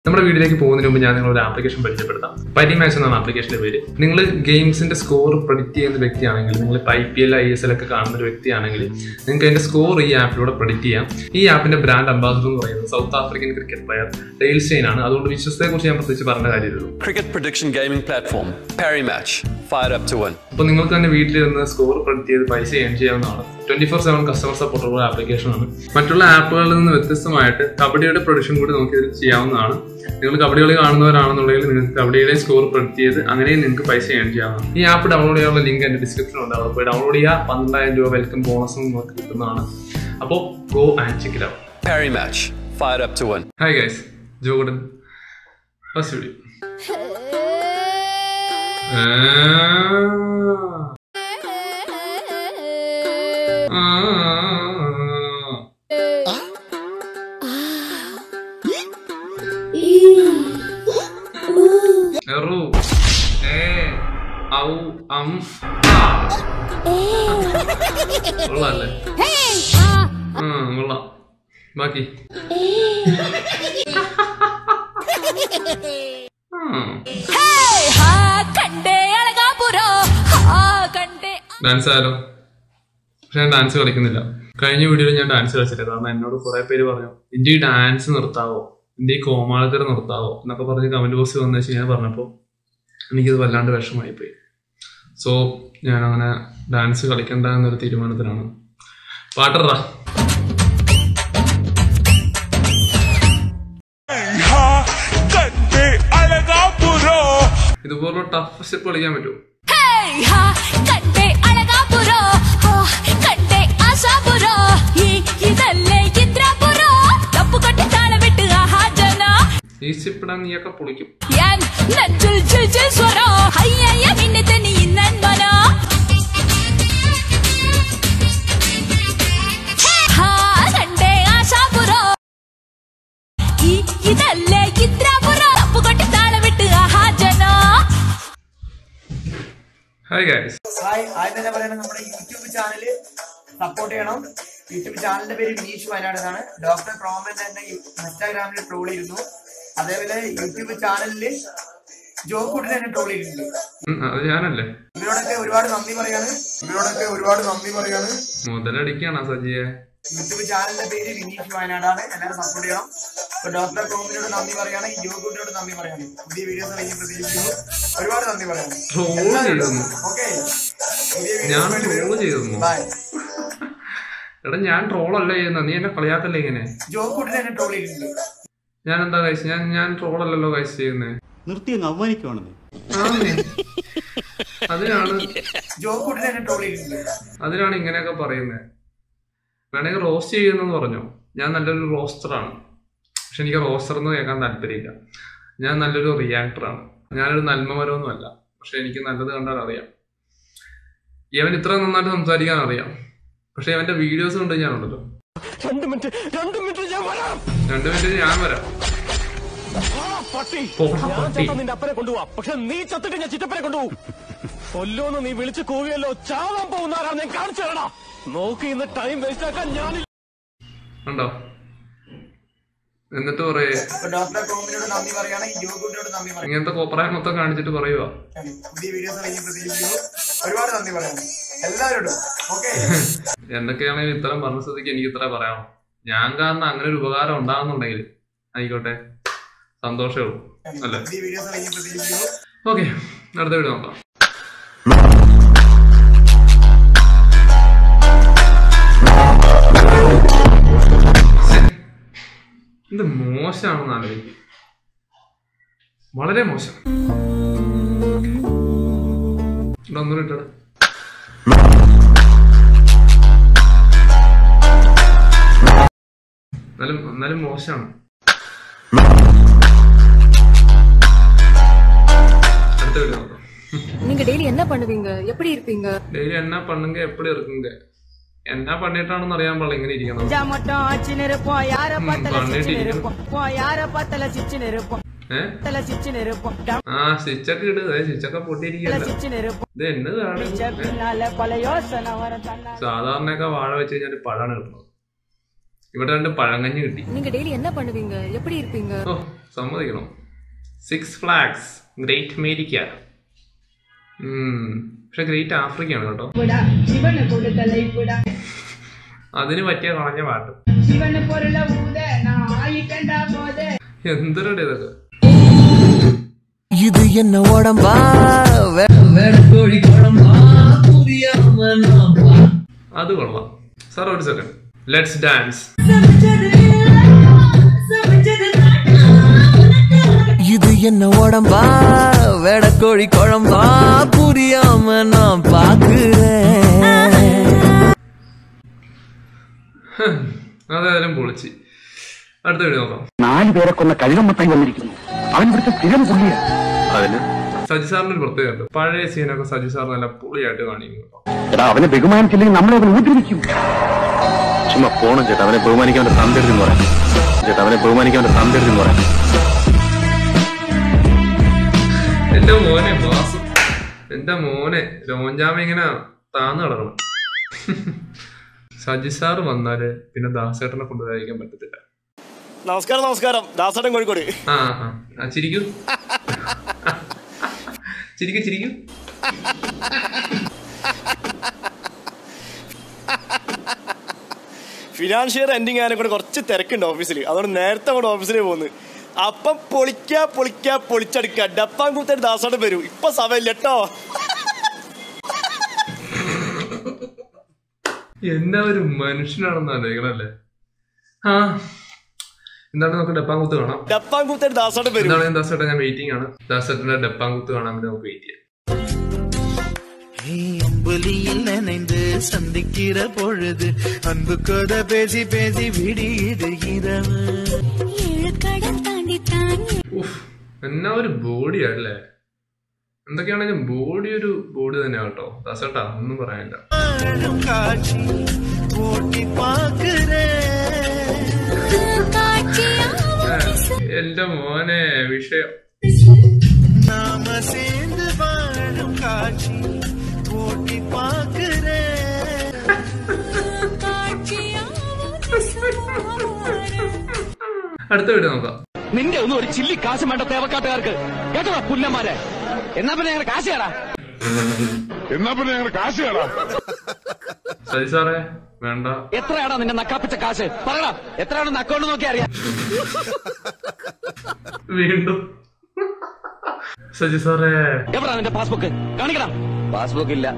നമ്മുടെ വീഡിയോയിലേക്ക് പോകുന്നതിന് മുമ്പ് ഞാൻ നിങ്ങളൊരു ആപ്ലിക്കേഷൻ പരിചയപ്പെടുത്താം പരി മാച്ച് എന്നാണ് ആപ്ലിക്കേഷന്റെ പേര് നിങ്ങൾ ഗെയിംസിന്റെ സ്കോർ പ്രഡിക്റ്റ് ചെയ്യുന്ന വ്യക്തിയാണെങ്കിൽ നിങ്ങൾ I P L I S L ഒക്കെ കാണുന്ന ഒരു വ്യക്തിയാണെങ്കിൽ നിങ്ങൾക്ക് അതിന്റെ സ്കോർ ഈ ആപ്പിലൂടെ പ്രഡിക്റ്റ് ചെയ്യാം ഈ ആപ്പിന്റെ ബ്രാൻഡ് അംബാസിഡർ എന്ന് പറയുന്നത് South African cricket player Dale Steyn ആണ് അതുകൊണ്ട് വിശ്വസത്തെ കുറിച്ച് ഞാൻ പ്രത്യേകിച്ച് പറഞ്ഞ കാര്യമുള്ളൂ Cricket prediction gaming platform, Parry Match. Fired up to win. അപ്പോൾ നിങ്ങൾക്ക് തന്നെ വീട്ടിലിരുന്ന് സ്കോർ പ്രഡിക്റ്റ് ചെയ്ത് പൈസ ഏൺ ചെയ്യാവുന്നതാണ് ട്വന്റി ഫോർ സെവൻ കസ്റ്റമർ സപ്പോർട്ടുള്ള ആപ്ലിക്കേഷനാണ് മറ്റുള്ള ആപ്പുകളിൽ നിന്ന് വ്യത്യസ്തമായിട്ട് കബഡിയുടെ പ്രൊഡിക്ഷൻ കൂടി നമുക്ക് ഇതിൽ ചെയ്യാവുന്നതാണ് നിങ്ങൾ കബഡി കളി കാണുന്നവരാണെന്നുണ്ടെങ്കിൽ നിങ്ങൾക്ക് കബഡിയുടെ സ്കോർ പ്രഡിക്റ്റ് ചെയ്ത് അങ്ങനെ നിങ്ങൾക്ക് പൈസ ഏൺ ചെയ്യാവുന്നതാണ് ഈ ആപ്പ് ഡൗൺലോഡ് ചെയ്യാനുള്ള ലിങ്ക് എന്റെ ഡിസ്ക്രിപ്ഷനിൽ ഉണ്ട് അവിടെ പോയി ഡൗൺലോഡ് ചെയ്യുക പന്ത്രണ്ടായിരം രൂപ വെൽക്കം ബോണസും നിങ്ങൾക്ക് കിട്ടുന്നതാണ് അപ്പോൾ go and check it out Parry Match. Fired up to win. Hi guys ജോഗുഡൻ ഫസ്റ്റ് വീഡിയോ എറു ഏ ഔ അം ആ കൊള്ളാല്ലേ ആ കൊള്ളാം ബാക്കി കണ്ടേ അഴകാപുരോ ആ കണ്ടേ ഡാൻസ് ആയാലോ പക്ഷെ ഞാൻ ഡാൻസ് കളിക്കുന്നില്ല കഴിഞ്ഞ വീഡിയോയിൽ ഞാൻ ഡാൻസ് കളിച്ചില്ല കാരണം എന്നോട് കുറെ പേര് പറഞ്ഞു എന്റെ ഈ ഡാൻസ് നിർത്താവോ എന്റെ ഈ കോമാളിത്തരം നിർത്താവോ എന്നൊക്കെ പറഞ്ഞ് കമന്റ് ബോക്സ് വന്നു വെച്ച് ഞാൻ പറഞ്ഞപ്പോൾ എനിക്കത് വല്ലാണ്ട് വിഷമായി പോയി സോ ഞാൻ അങ്ങനെ ഡാൻസ് കളിക്കണ്ട എന്നൊരു തീരുമാനത്തിലാണ് പാട്ടറാ കണ്ടേ അഴകാപുരോ ഇതുപോലുള്ള ടഫ് സ്റ്റെപ്പ് കളിക്കാൻ പറ്റുമോ ഹേയ് ഹാ കണ്ടേ അഴകാപുരോ ആ കണ്ടേ ആശാപുരോ ഈ ഇതല്ലേ ഇന്ദ്രപുരോ തപ്പു കൊട്ടി താളമിട്ട് ആഹാ ജന ഈ സ്റ്റെപ്പ് ഇടാൻ നീയൊക്കെ പൊളിക്കും ഞാൻ നെഞ്ചിൽ ജിൽ ജിൽ സ്വരോ ഹയ്യയ്യ മിന്നത്തെ നീ നന്മനോ ഹാ കണ്ടേ ആശാപുരോ ഈ ഇതല്ലേ ഇന്ദ്രപുരോ തപ്പു കൊട്ടി താളമിട്ട് ആഹാ ജന ഹായ് ഗൈസ് ഹായ് ആദ്യം തന്നെ പറയുന്നത് നമ്മുടെ യൂട്യൂബ് ചാനൽ സപ്പോർട്ട് ചെയ്യണം യൂട്യൂബ് ചാനലിന്റെ പേര് വിനീഷ് വയനാട് എന്നാണ് ഡോക്ടർ പ്രോമൻ തന്നെ ഇൻസ്റ്റാഗ്രാമിൽ ട്രോൾ ചെയ്തിരുന്നു അതേപോലെ യൂട്യൂബ് ചാനലിൽ ജോക്കൂട്ടിനെ തന്നെ ട്രോൾ ചെയ്തിട്ടുണ്ട് അത് ഞാനല്ലേ ഇവരോടൊക്കെ ഒരുപാട് നന്ദി പറയാണ് ഇവരോടൊക്കെ ഒരുപാട് നന്ദി പറയാണ് മുതലടിക്കാണോ സജിയെ യൂട്യൂബ് ചാനലിന്റെ പേര് വിനീഷ് വയനാടാണ് എല്ലാവരും സപ്പോർട്ട് ചെയ്യണം അപ്പൊ ഡോക്ടർ പ്രോമിനോട് നന്ദി പറയാണ് ഈ ജോക്കൂട്ടിനോട് നന്ദി പറയാണ് പുതിയ വീഡിയോസ് ഇറങ്ങി പ്രതീക്ഷിക്കുന്നു ഒരുപാട് നന്ദി പറയാണ് ട്രോൾ ചെയ്തെന്നു ഓക്കെ പുതിയ ഞാൻ വീഡിയോസ് ട്രോൾ ചെയ്തെന്നു ബൈ എടാ ഞാൻ ട്രോളല്ല ചെയ്യുന്ന നീ എന്നെ കളിയാക്കല്ലേ ഇങ്ങനെ ജോക്കൂട്ടിനെ തന്നെ ട്രോൾ ചെയ്തിട്ടുണ്ട് ഞാൻ എന്താ കഴിച്ച് ഞാൻ ഞാൻ ട്രോളല്ലല്ലോ കഴിച്ച് ചെയ്യുന്നേ നിർത്തി അങ്ങ് അവമാനിക്കുവാണെന്നേ ആന്നേ. അതിനാണ് ജോക്കൂട്ടിനെ തന്നെ ട്രോൾ ചെയ്തിട്ടുണ്ട് അതിനാണ് ഇങ്ങനെയൊക്കെ പറയുന്നത് വേണമെങ്കിൽ റോസ്റ്റ് ചെയ്യുന്നെന്ന് പറഞ്ഞോ ഞാൻ നല്ലൊരു റോസ്റ്ററാണ് പക്ഷെ എനിക്ക് റോസ്റ്റർ എന്ന് കേൾക്കാൻ താല്പര്യമില്ല ഞാൻ നല്ലൊരു റിയാക്ടറാണ് ഞാനൊരു നന്മമരമൊന്നുമല്ല പക്ഷെ എനിക്ക് നല്ലത് കണ്ടാൽ അറിയാം ഇവൻ ഇത്ര നന്നായിട്ട് സംസാരിക്കാൻ അറിയാം പക്ഷെ ഇവന്റെ വീഡിയോസ് കണ്ട് ഞാനുണ്ടല്ലോ രണ്ട് മിനിറ്റ് രണ്ട് മിനിറ്റ് ഞാൻ വരാം രണ്ടു മിനിറ്റ് ഞാൻ വരാം ആ, പട്ടി പോടാ, ഞാൻ പട്ടി. ചത്ത നിന്റെ അപ്പനെ കൊണ്ടുപോവാ പക്ഷെ നീ ചത്തിട്ട് ഞാൻ ചിറ്റപ്പനെ കൊണ്ടുപോകും കൊല്ലോന്ന് നീ വിളിച്ചു കൂവിയല്ലോ ചാവാൻ പോകുന്നാരാ ഞാൻ കാണിച്ചു തരണ നോക്കി ഇന്ന് ടൈം വേസ്റ്റ് ആക്കാൻ ഞാൻ ഉണ്ടോ എന്നിട്ട് പറയേ അപ്പൊ ഡോക്ടർ പ്രോമിനോട് നന്ദി പറയാണ് ഈ ജോക്കൂട്ടിനോട് നന്ദി പറയാണ് ഇങ്ങനത്തെ കോപ്പറായ മൊത്തം കാണിച്ചിട്ട് പറയുക പുതിയ വീഡിയോസ് ഇറങ്ങി പ്രതീക്ഷിക്കുന്നു ഒരുപാട് നന്ദി പറയാണ് എല്ലാവരോടും ഓക്കെ എന്തൊക്കെയാണെങ്കിലും ഇത്രയും പറഞ്ഞ സ്ഥിതിക്ക് എനിക്ക് ഇത്ര പറയാം ഞാൻ കാരണം അങ്ങനെ ഒരു ഉപകാരം ഉണ്ടാകുന്നുണ്ടെങ്കിൽ ആയിക്കോട്ടെ സന്തോഷമേ ഉള്ളൂ അല്ലേ പുതിയ വീഡിയോസ് ഇറങ്ങി പ്രതീക്ഷിക്കുന്നു ഓക്കെ അടുത്ത വീഡിയോ നോക്കാം ഇത് മോശമാണെന്ന് ആലോചിക്കും വളരെ മോശം ഇവിടെ ഒന്നുകൂടി ഇട്ടടാ എന്നാലും എന്നാലും മോശമാണ് അടുത്ത വീഡിയോ നോക്കാം நீங்க டெய்லி என்ன பண்ணுவீங்க எப்படி இருப்பீங்க டெய்லி என்ன பண்ணுங்க எப்படி இருக்குங்க என்ன பண்ணிட்டாണെന്ന് അറിയാൻ പാടില്ല ഇങ്ങനെ ഇരിക്കണം செஞ்சா மட்டும் ஆச்சுன்னு இருப்போம் யார பார்த்தால பண்ணிட்டு சிச்சுன்னு இருக்கணும். இருப்போம் யார பார்த்தால சிச்சுன்னு இருப்போம் ഏഹ് பார்த்தால சிச்சுன்னு இருப்போம் ആ സ്റ്റിച്ചൊക്കെ ഇട് സ്റ്റിച്ചൊക്കെ പൊട്ടിയിരിക്കല്ല சிச்சுன்னு இருப்போம் ഇത് എന്നതാണ് பின்னால பல யோசனை வர தன்னா സാധാരണയൊക്കെ വാഴ വെച്ച് കഴിഞ്ഞാൽ പഴമാണ് കിട്ടുന്നത് ഇവിടെ രണ്ട് പഴങ്കഞ്ഞ് കിട്ടി நீங்க டெய்லி என்ன பண்ணுவீங்க எப்படி இருப்பீங்க ഓ സമ്മതിക്കണം സിക്സ് ഫ്ലാഗ്സ് ഗ്രേറ്റ് അമേരിക്ക ഉം, പക്ഷെ ഗ്രേറ്റ് ആഫ്രിക്കയാണ് കേട്ടോ ശിവന് കൊടുക്കலை കൂടാ അതിന് പറ്റിയ കളഞ്ഞ പാട്ട് ശിവന് പൊരുള ഊത നായിക്കണ്ട പോതെ എന്തൊരുടെ ഇതൊക്കെ இது என்ன உடம்பா അത് കൊള്ളാം സാർ ഒരു സെക്കൻഡ് ലെറ്റ്സ് ഡാൻസ് இது என்ன உடம்பா வெடக்கோழி குழம்பா புரியாம நான் பாக்குறேன் അതേതായാലും പൊളിച്ച് അടുത്ത വീഡിയോ നോക്കാം നാല് പേരെ കൊന്ന കഴുകമ്മത്തായി വന്നിരിക്കുന്നു അവൻ ഇവിടുത്തെ സ്ഥിരം പുള്ളിയാ അതിന് സജി സാറിന് ഒരു പ്രത്യേകത പഴയ സീനൊക്കെ സജി സാർ നല്ല പൊളിയായിട്ട് കാണിക്കും കേട്ടോ എടാ അവനെ ബഹുമാനിച്ചില്ലെങ്കിൽ നമ്മളെ അവൻ ഉപദ്രവിക്കും ചുമ്മാ പോണം ചേട്ടാ അവനെ ബഹുമാനിക്കാൻ അവന്റെ തന്തെടുത്ത് എന്ന് പറയാം ചേട്ടാ അവനെ ബഹുമാനിക്കാൻ അവന്റെ തന്തെടുത്ത് എന്ന് പറയാം എന്റെ മോനെ ബാസ് എന്റെ മോനെ ലോഞ്ചാമ ഇങ്ങനെ താന്ന് കിടക്കണം സജി സാർ വന്നാല് പിന്നെ ദാസേട്ടനെ കൊണ്ടുപോയിരിക്കാൻ പറ്റത്തില്ല നമസ്കാരം നമസ്കാരം ദാസേട്ടൻ കോഴിക്കോട് ആ ആ, ആ ചിരിക്കൂ ചിരിക്കൂ ചിരിക്കൂ ഫിനാൻഷ്യൽ എൻഡിങ് ആയതിനെ കൂടെ കുറച്ച് തിരക്കുണ്ട് ഓഫീസിൽ അതുകൊണ്ട് നേരത്തെ അങ്ങോട്ട് ഓഫീസിൽ പോകുന്നു അപ്പം പൊളിക്ക പൊളിക്ക പൊളിച്ചടുക്ക ഡപ്പാൻ കൂത്തേട്ട് ദാസോടെ വരും ഇപ്പൊ സമയമില്ല കേട്ടോ എന്നാ ഒരു മനുഷ്യനാണെന്ന് ആലോചിക്കണല്ലേ ആ എന്താണ് നമുക്ക് ഡപ്പാങ്കുത്ത് കാണാം ഡപ്പാൻ കൂത്തേട്ട് ദാസോടെ വരും എന്താണ് ദാസേട്ടൻ ഞാൻ വെയിറ്റിംഗ് ആണ് ദാസേട്ടന്റെ ഡപ്പാങ്കുത്ത് കാണാൻ വേണ്ടി നമുക്ക് വെയിറ്റ് ചെയ്യാം அம்புலியில் நினைந்து சந்திக்கிற பொழுது அன்பு கதை பேசி பேசி விடியிடுகிறது ഏഴക്കടൽ താണ്ടി താങ്ങി ഉഫ് എന്നാ ഒരു ബോഡിയല്ലേ എന്തൊക്കെയാണെങ്കിലും ബോഡി ഒരു ബോഡി തന്നെയാ കേട്ടോ ദാസേട്ടാ ഒന്നും പറയാനില്ല காட்சி ஓட்டி பார்க்கிறேன் ഏ, എന്റെ മോനെ വിഷയം நாம சேர்ந்து வாழும் காட்சி ஓட்டி பார்க்கிறேன் അടുത്ത വീഡിയോ നോക്കാം നിന്റെ ഒന്നും ഒരു ചില്ലി കാശ് വേണ്ട തേവക്കാട്ടുകാർക്ക് കേട്ടോ പുല്ലന്മാരെ എന്നാ പിന്നെ ഞങ്ങൾ കാശ് കേടാ എന്നാ പിന്നെ ഞങ്ങൾ കാശ് കേടാ സജി സാറേ വേണ്ട എത്രയാടാ നിന്റെ നക്കാപ്പിച്ച കാശ് പറയടാ എത്രയാണെന്ന് അക്കൗണ്ട് നോക്കി അറിയാം വീണ്ടും സജി സാറേ എവിടാ നിന്റെ പാസ്ബുക്ക് കാണിക്കണം പാസ്ബുക്ക് ഇല്ല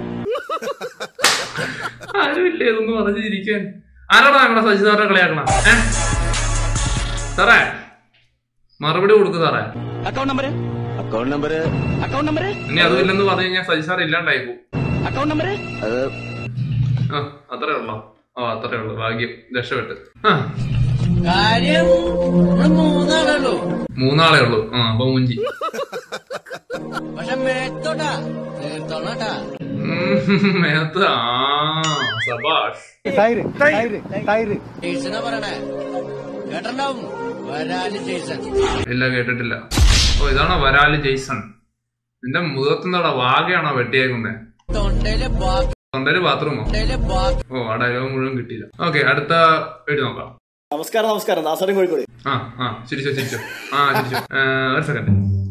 ആരുമില്ലേ ഇതൊന്നും പറഞ്ഞിരിക്കാൻ ആരാടാ ഞങ്ങളുടെ സജി സാറെ കളിയാക്കണം ഏ സാറേ മറുപടി കൊടുക്കു സാറേ account number account number account number ഇനി അതും ഇല്ലെന്ന് പറഞ്ഞു കഴിഞ്ഞാൽ സജി സാർ ഇല്ലാണ്ടായി പോകും അക്കൗണ്ട് നമ്പർ ആ അത്രേ ഉള്ളോ ഓ അത്രേ ഉള്ളു ഭാഗ്യം രക്ഷപ്പെട്ട് ആ കാര്യം മൂന്നാളുള്ളൂ മൂന്നാളേ ഉള്ളൂ ആ അപ്പൊ മുഞ്ചി പക്ഷെ മേത്തോട്ടാ തീർത്തോണട്ടാ ഉം, മേത്ത് ആ സബാഷ് ടീച്ചറിനെ പറയണേ കേട്ടിണ്ടാവും വരാല് ടീച്ചർ ഇല്ല കേട്ടിട്ടില്ല ഓ ഇതാണോ വരാല് ജെയ്സൺ നിന്റെ മുഖത്തുനിന്നോടാ വാഗയാണോ വെട്ടിയേക്കുന്നേ തൊണ്ടയിലെ ബാക്കി തൊണ്ടയില് ബാത്റൂമോ തൊണ്ടയിലെ ബാക്കി ഓ ആ ഡയലോഗ് മുഴുവൻ കിട്ടിയില്ല ഓക്കെ അടുത്ത വീഡിയോ നോക്കാം നമസ്കാരം നമസ്കാരം ദാസോടൻ കോഴിക്കോട് ആ ആ ചിരിച്ചോ ചിരിച്ചോ ആ ചിരിച്ചോ ഏ, ഒരു സെക്കൻഡ്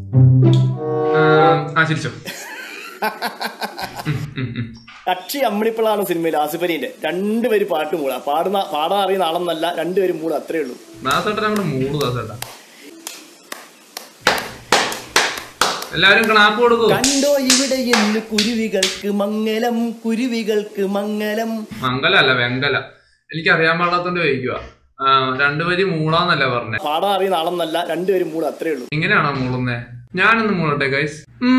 ആ ചിരിച്ചോ ഉം, ഉം, ഉം. കക്ഷി അമ്മിണിപ്പിള്ളാണ് സിനിമയിൽ ആസിഫലിന്റെ രണ്ടുപേര് പാട്ട് മൂള പാടുന്ന പാടാൻ അറിയുന്ന ആളെന്നല്ല രണ്ടുപേരും മൂള അത്രേ ഉള്ളൂ ദാസേട്ടൻ അങ്ങോട്ട് മൂട് ദാസേട്ടാ എല്ലാരും ക്ലാപ്പ് കൊടുക്കൂ കണ്ടോ ഇവിടെ എന്ന് കുരുവികൾക്ക് മംഗലം കുരുവികൾക്ക് മംഗലം മംഗലല്ല വെങ്കല എനിക്ക് അറിയാൻ പാടാത്തോണ്ട് ചോദിക്കുക രണ്ടു വരി മൂളാന്നല്ല പറഞ്ഞേ പാടാൻ അറിയുന്ന ആളെന്നല്ല രണ്ടുപേരും മൂള അത്രേ ഉള്ളൂ ഇങ്ങനെയാണോ മൂളുന്നേ ഞാനൊന്ന് മൂളട്ടെ ഗൈസ്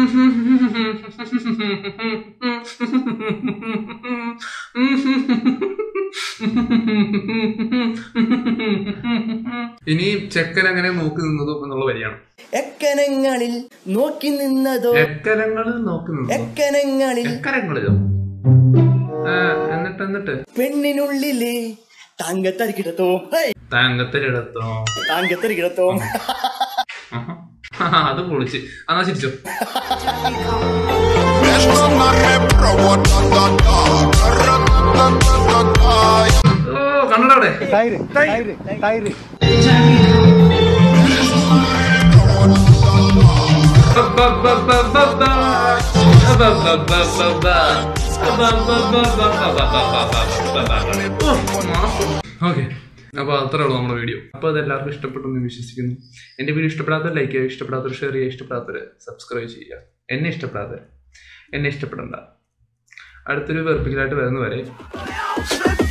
ഇനി ചെക്കൻ എങ്ങനെ നോക്കി നിന്നതും എന്നുള്ള വരിയാണ് എക്കനങ്ങളിൽ നോക്കി നിന്നതോ എക്കരങ്ങളിൽ നോക്കി നിന്നതോ എക്കനങ്ങളിൽ എക്കരങ്ങളിലോ ആ, എന്നിട്ട് എന്നിട്ട് പെണ്ണിനുള്ളില് താങ്കത്തരികിടത്തോ താങ്കത്തിലെടുത്തോ താങ്കത്തരികിടത്തോ അത് പൊളിച്ച് എന്നാ ചിരിച്ചോ ഓ കണ്ണട അവിടെ തൈര് തൈര് തൈര് ഓക്കെ അപ്പോൾ അത്രേ ഉള്ളൂ നമ്മുടെ വീഡിയോ അപ്പോൾ അത് എല്ലാവർക്കും ഇഷ്ടപ്പെട്ടു എന്ന് വിശ്വസിക്കുന്നു എൻ്റെ വീഡിയോ ഇഷ്ടപ്പെടാത്തവർ ലൈക്ക് ചെയ്യുക ഇഷ്ടപ്പെടാത്തവർ ഷെയർ ചെയ്യുക ഇഷ്ടപ്പെടാത്തവർ സബ്സ്ക്രൈബ് ചെയ്യുക എന്നെ ഇഷ്ടപ്പെടാത്തവർ എന്നെ ഇഷ്ടപ്പെടണ്ട അടുത്തൊരു വെറുപ്പിക്കലായിട്ട് വരുന്നവരെ